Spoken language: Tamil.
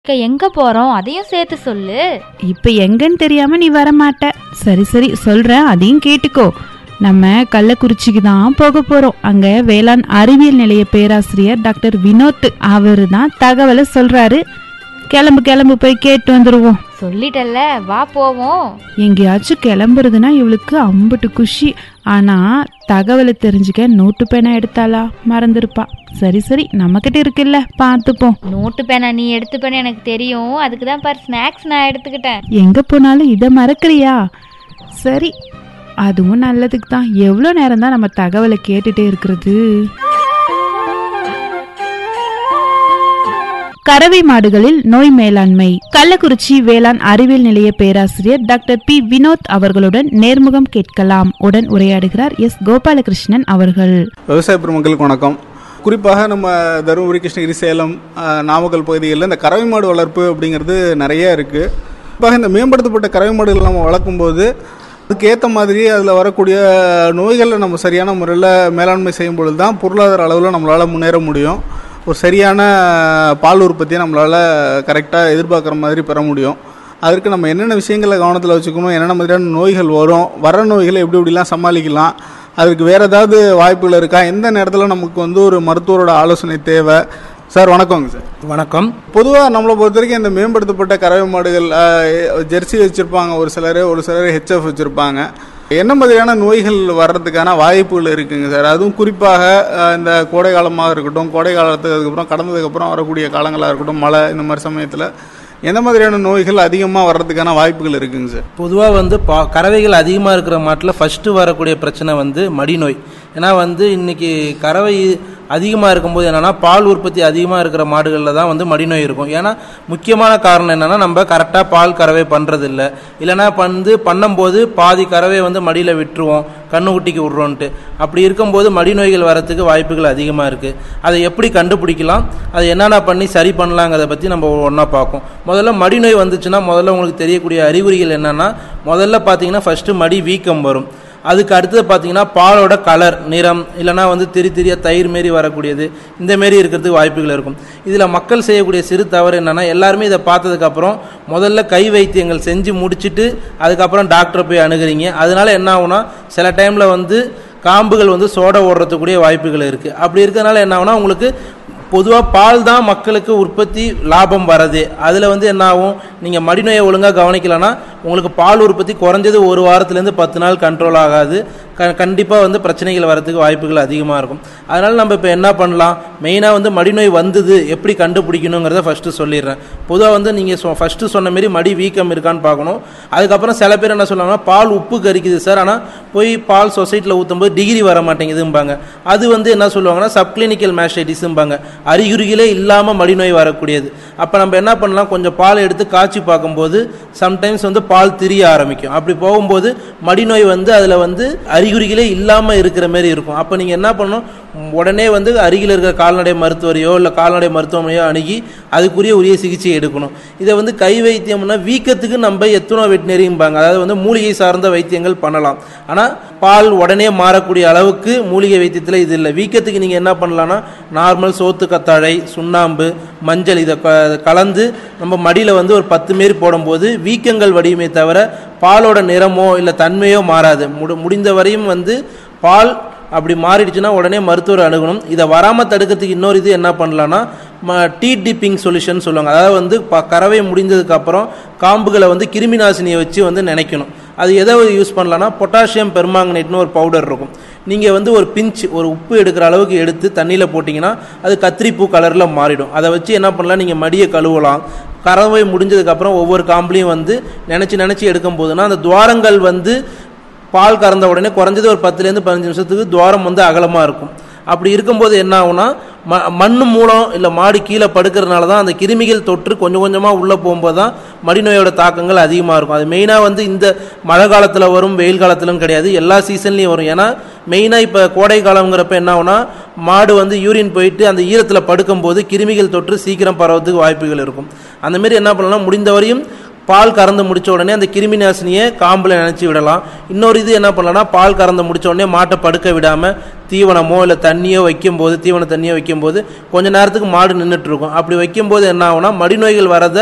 அக்கா, எங்க போறோம் அதையும் சேர்த்து சொல்லு இப்ப எங்கன்னு தெரியாம நீ வர மாட்ட சரி சரி சொல்றேன் அதையும் கேட்டுக்கோ நம்ம கள்ளக்குறிச்சிக்கு தான் போக போறோம் அங்க வேளாண் அறிவியல் நிலைய பேராசிரியர் டாக்டர் வினோத் அவரு தான் தகவலை சொல்றாரு கிளம்பு கிளம்பு போய் கேட்டு வந்துருவோம் சொல்லிட்டல்ல வா போவோம் எங்கேயாச்சும் கிளம்புறதுன்னா இவளுக்கு அம்புட்டு குஷி ஆனா தகவலை தெரிஞ்சுக்க நோட்டு பேனா எடுத்தாளா மறந்துருப்பா சரி சரி நம்மகிட்ட இருக்குல்ல பார்த்துப்போம் நோட்டு பேனா நீ எடுத்துப்பேன்னு எனக்கு தெரியும் அதுக்கு தான் பாரு ஸ்நாக்ஸ் நான் எடுத்துக்கிட்டேன் எங்க போனாலும் இதை மறக்கறியா சரி அதுவும் நல்லதுக்கு தான் எவ்வளோ நேரம் தான் நம்ம தகவலை கேட்டுட்டே இருக்கிறது கறவை மாடுகளில் நோய் மேலாண்மை கள்ளக்குறிச்சி வேளாண் அறிவியல் நிலைய பேராசிரியர் டாக்டர் பி வினோத் அவர்களுடன் நேர்முகம் கேட்கலாம் உடன் உரையாடுகிறார் எஸ் கோபாலகிருஷ்ணன் அவர்கள் விவசாய பெருமக்களுக்கு வணக்கம் குறிப்பாக நம்ம தருமபுரி கிருஷ்ணகிரி சேலம் அஹ், நாமக்கல் பகுதிகளில் இந்த கறவை மாடு வளர்ப்பு அப்படிங்கிறது நிறைய இருக்குது குறிப்பாக இந்த மேம்படுத்தப்பட்ட கறவை மாடுகள் நம்ம வளர்க்கும்போது அதுக்கேற்ற மாதிரி அதில் வரக்கூடிய நோய்களை நம்ம சரியான முறையில் மேலாண்மை செய்யும் பொழுது தான் பொருளாதார அளவில் நம்மளால் முன்னேற முடியும் ஒரு சரியான பால் உற்பத்தியை நம்மளால் கரெக்டாக எதிர்பார்க்குற மாதிரி பெற முடியும் அதற்கு நம்ம என்னென்ன விஷயங்களை கவனத்தில் வச்சுக்கணும் என்னென்ன மாதிரியான நோய்கள் வரும் வர நோய்களை எப்படி எப்படிலாம் சமாளிக்கலாம் அதுக்கு வேறு ஏதாவது வாய்ப்புகள் இருக்கா எந்த நேரத்தில் நமக்கு வந்து ஒரு மருத்துவரோட ஆலோசனை தேவை சார் வணக்கங்க சார் வணக்கம் பொதுவாக நம்மளை பொறுத்த வரைக்கும் இந்த மேம்படுத்தப்பட்ட கறவை மாடுகள் அஹ், ஜெர்சி வச்சுருப்பாங்க ஒரு சிலர் ஒரு சிலர் ஹெச்எஃப் வச்சுருப்பாங்க என்ன மாதிரியான நோய்கள் வர்றதுக்கான வாய்ப்புகள் இருக்குங்க சார் அதுவும் குறிப்பாக அஹ், இந்த கோடை காலமாக இருக்கட்டும் கோடை காலத்துக்கு அதுக்கப்புறம் கடந்ததுக்கப்புறம் வரக்கூடிய காலங்களாக இருக்கட்டும் மழை இந்த மாதிரி சமயத்தில் எந்த மாதிரியான நோய்கள் அதிகமாக வர்றதுக்கான வாய்ப்புகள் இருக்குங்க சார் பொதுவாக வந்து பா கறவைகள் அதிகமாக இருக்கிற மாட்டில் ஃபஸ்ட்டு வரக்கூடிய பிரச்சனை வந்து மடிநோய் ஏன்னா வந்து இன்னைக்கு கறவை அதிகமாக இருக்கும்போது என்னென்னா பால் உற்பத்தி அதிகமாக இருக்கிற மாடுகளில் தான் வந்து மடிநோய் இருக்கும் ஏன்னா முக்கியமான காரணம் என்னென்னா நம்ம கரெக்டாக பால் கறவை பண்ணுறது இல்லை இல்லைன்னா வந்து பண்ணும்போது பாதி கறவை வந்து மடியில் விட்டுருவோம் கண்ணுக்குட்டிக்கு விட்றோன்ட்டு அப்படி இருக்கும்போது மடிநோய்கள் வரத்துக்கு வாய்ப்புகள் அதிகமாக இருக்குது அதை எப்படி கண்டுபிடிக்கலாம் அதை என்னென்ன பண்ணி சரி பண்ணலாங்கிறத பற்றி நம்ம ஒன்றா பார்ப்போம் முதல்ல மடிநோய் வந்துச்சுன்னா முதல்ல உங்களுக்கு தெரியக்கூடிய அறிகுறிகள் என்னென்னா முதல்ல பார்த்தீங்கன்னா ஃபஸ்ட்டு மடி வீக்கம் வரும் அதுக்கு அடுத்தது பார்த்தீங்கன்னா பாலோட கலர் நிறம் இல்லைனா வந்து திரி திரியா தயிர் மாரி வரக்கூடியது இந்த மாரி இருக்கிறதுக்கு வாய்ப்புகள் இருக்கும் இதில் மக்கள் செய்யக்கூடிய சிறு தவறு என்னென்னா எல்லாருமே இதை பார்த்ததுக்கப்புறம் முதல்ல கை வைத்தியங்கள் செஞ்சு முடிச்சுட்டு அதுக்கப்புறம் டாக்டரை போய் அணுகுறீங்க அதனால என்ன ஆகும்னா சில டைமில் வந்து காம்புகள் வந்து சோடை ஓடுறதுக்கூடிய வாய்ப்புகள் இருக்குது அப்படி இருக்கிறதுனால என்ன ஆகும்னா உங்களுக்கு பொதுவாக பால் தான் மக்களுக்கு உற்பத்தி லாபம் வரது அதில் வந்து என்ன ஆகும் நீங்கள் மடிநோயை ஒழுங்காக கவனிக்கலன்னா உங்களுக்கு பால் உற்பத்தி குறைஞ்சது ஒரு வாரத்துலேருந்து பத்து நாள் கண்ட்ரோல் ஆகாது க கண்டிப்பாக வந்து பிரச்சனைகள் வரதுக்கு வாய்ப்புகள் அதிகமாக இருக்கும் அதனால் நம்ம இப்போ என்ன பண்ணலாம் மெயினாக வந்து மடிநோய் வந்தது எப்படி கண்டுபிடிக்கணுங்கிறத ஃபஸ்ட்டு சொல்லிடுறேன் பொதுவாக வந்து நீங்கள் சொ ஃபஸ்ட்டு சொன்ன மாரி மடி வீக்கம் இருக்கான்னு பார்க்கணும் அதுக்கப்புறம் சில பேர் என்ன சொல்லுவாங்கன்னா பால் உப்பு கரிக்குது சார் ஆனால் போய் பால் சொசைட்டியில் ஊற்றும்போது டிகிரி வர மாட்டேங்குதும்பாங்க அது வந்து என்ன சொல்லுவாங்கன்னா சப்கிளினிக்கல் மேஸ்டைட்டிஸும்பாங்க அறிகுறிகளே இல்லாமல் மடிநோய் வரக்கூடியது அப்போ நம்ம என்ன பண்ணலாம் கொஞ்சம் பால் எடுத்து காய்ச்சி பார்க்கும்போது சம்டைம்ஸ் வந்து பால் திரிய ஆரம்பிக்கும் அப்படி போகும்போது மடிநோய் வந்து அதில் வந்து அறிகுறிகளே இல்லாமல் இருக்கிற மாதிரி இருக்கும் அப்போ நீங்கள் என்ன பண்ணணும் உடனே வந்து அருகில் இருக்கிற கால்நடை மருத்துவரையோ இல்லை கால்நடை மருத்துவமனையோ அணுகி அதுக்குரிய உரிய சிகிச்சை எடுக்கணும் இதை வந்து கை வைத்தியம்னா வீக்கத்துக்கு நம்ம எத்துணோ வெட்டினரிம்பாங்க அதாவது வந்து மூலிகை சார்ந்த வைத்தியங்கள் பண்ணலாம் ஆனால் பால் உடனே மாறக்கூடிய அளவுக்கு மூலிகை வைத்தியத்தில் இது இல்லை வீக்கத்துக்கு நீங்கள் என்ன பண்ணலாம்னா நார்மல் சோத்து கத்தாழை சுண்ணாம்பு மஞ்சள் இதை க- கலந்து நம்ம மடியில் வந்து ஒரு பத்து மாரி போடும்போது வீக்கங்கள் வடியுமே தவிர பாலோட நிறமோ இல்லை தன்மையோ மாறாது முடி முடிந்த வரையும் வந்து பால் அப்படி மாறிடுச்சுன்னா உடனே மருத்துவர் அணுகணும் இதை வராமல் தடுக்கிறதுக்கு இன்னொரு இது என்ன பண்ணலான்னா டீ டிப்பிங் சொல்யூஷன் சொல்லுவாங்க அதாவது வந்து ப கறவை முடிந்ததுக்கப்புறம் காம்புகளை வந்து கிருமி நாசினியை வச்சு வந்து நினைக்கணும் அது எதை யூஸ் பண்ணலான்னா பொட்டாசியம் பெர்மாங்கனேட்னு ஒரு பவுடர் இருக்கும் நீங்கள் வந்து ஒரு பிஞ்ச் ஒரு உப்பு எடுக்கிற அளவுக்கு எடுத்து தண்ணியில் போட்டிங்கன்னா அது கத்திரிப்பூ கலரில் மாறிடும் அதை வச்சு என்ன பண்ணலாம் நீங்கள் மடியை கழுவலாம் கறவை முடிஞ்சதுக்கப்புறம் ஒவ்வொரு காம்புலையும் வந்து நினச்சி நினச்சி எடுக்கும் போதுன்னா அந்த துவாரங்கள் வந்து பால் கறந்த உடனே குறைஞ்சது ஒரு பத்துலேருந்து பதினஞ்சு நிமிஷத்துக்கு துவாரம் வந்து அகலமாக இருக்கும் அப்படி இருக்கும்போது என்ன ஆகும்னா ம மண் மூலம் இல்லை மாடு கீழே படுக்கிறதுனால தான் அந்த கிருமிகள் தொற்று கொஞ்சம் கொஞ்சமாக உள்ளே போகும்போது தான் மடிநோயோட தாக்கங்கள் அதிகமாக இருக்கும் அது மெயினாக வந்து இந்த மழை காலத்தில் வரும் வெயில் காலத்திலும் கிடையாது எல்லா சீசன்லேயும் வரும் ஏன்னா மெயினாக இப்போ கோடை காலங்கிறப்ப என்ன ஆகும்னா மாடு வந்து யூரின் போயிட்டு அந்த ஈரத்தில் படுக்கும்போது கிருமிகள் தொற்று சீக்கிரம் பரவதுக்கு வாய்ப்புகள் இருக்கும் அந்த மாதிரி என்ன பண்ணலாம் முடிந்தவரையும் பால் கறந்து முடிச்ச உடனே அந்த கிருமி நாசினியை காம்பில் நினச்சி விடலாம் இன்னொரு இது என்ன பண்ணலாம்னா பால் கறந்து முடிச்ச உடனே மாட்டை படுக்க விடாமல் தீவனமோ இல்லை தண்ணியோ வைக்கும்போது தீவன தண்ணியோ வைக்கும்போது கொஞ்ச நேரத்துக்கு மாடு நின்றுட்டு இருக்கும் அப்படி வைக்கும்போது என்ன ஆகும்னா மடிநோய்கள் வரதை